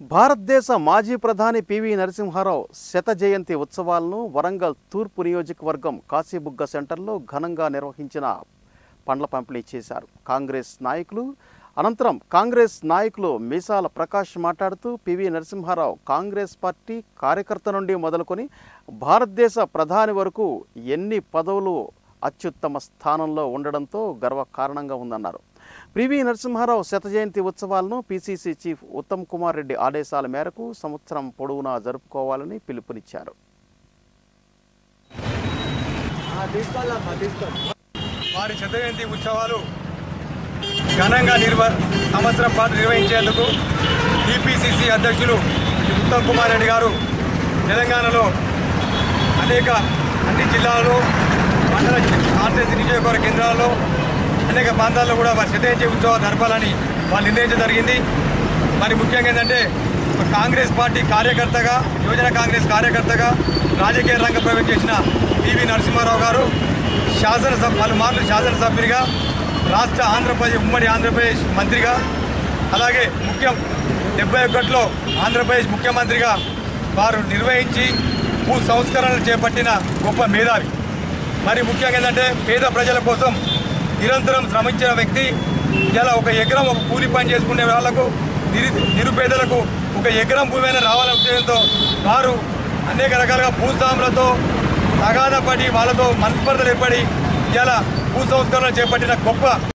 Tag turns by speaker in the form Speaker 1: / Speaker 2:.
Speaker 1: భారతదేశ మాజీ ప్రధాని పివి నరసింహారావు శత జయంతి ఉత్సవాలను వరంగల్ తూర్పు నియోజకవర్గం కాశీబుగ్గ సెంటర్లో ఘనంగా నిర్వహించిన పండ్ల పంపిణీ చేశారు కాంగ్రెస్ నాయకులు అనంతరం కాంగ్రెస్ నాయకులు మీసాల ప్రకాష్ మాట్లాడుతూ పివి నరసింహారావు కాంగ్రెస్ పార్టీ కార్యకర్త నుండి మొదలుకొని భారతదేశ ప్రధాని వరకు ఎన్ని పదవులు అత్యుత్తమ స్థానంలో ఉండడంతో గర్వకారణంగా ఉందన్నారు పివి నరసింహారావు శత జయంతి ఉత్సవాలను పిసిసి చీఫ్ ఉత్తమ్ కుమార్ రెడ్డి ఆదేశాల మేరకు సంవత్సరం పొడవునా జరుపుకోవాలని పిలుపునిచ్చారు
Speaker 2: వారి శత జయంతి ఉత్సవాలు ఘనంగా నిర్వ సంవత్సరం పాటు నిర్వహించేందుకు టీపీసీసీ అధ్యక్షులు ఉత్తమ్ కుమార్ రెడ్డి గారు తెలంగాణలో అనేక అన్ని జిల్లాల్లో మండల కాన్స్టిట్యూన్సీ నియోజకవర్గ కేంద్రాల్లో అనేక ప్రాంతాల్లో కూడా వారి శత జయంతి ఉత్సవాలు జరపాలని వాళ్ళు నిర్ణయించడం జరిగింది మరి ముఖ్యంగా ఏంటంటే ఒక కాంగ్రెస్ పార్టీ కార్యకర్తగా యువజన కాంగ్రెస్ కార్యకర్తగా రాజకీయ రంగ ప్రవేశం చేసిన పివి నరసింహారావు గారు శాసనసభ పలుమార్లు శాసనసభ్యునిగా రాష్ట్ర ఆంధ్రప్రదేశ్ ఉమ్మడి ఆంధ్రప్రదేశ్ మంత్రిగా అలాగే ముఖ్యం డెబ్బై ఒకటిలో ఆంధ్రప్రదేశ్ ముఖ్యమంత్రిగా వారు నిర్వహించి భూ సంస్కరణలు చేపట్టిన గొప్ప మేధావి మరి ముఖ్యంగా ఏంటంటే పేద ప్రజల కోసం నిరంతరం శ్రమించిన వ్యక్తి ఇలా ఒక ఎకరం ఒక కూలి పని చేసుకునే వాళ్లకు నిరు నిరుపేదలకు ఒక ఎకరం భూమి రావాలనే ఉద్దేశంతో వారు అనేక రకాలుగా భూస్వాములతో తగాద పడి వాళ్ళతో మనస్పర్ధలు ఏర్పడి ఇలా భూ సంస్కరణలు చేపట్టిన గొప్ప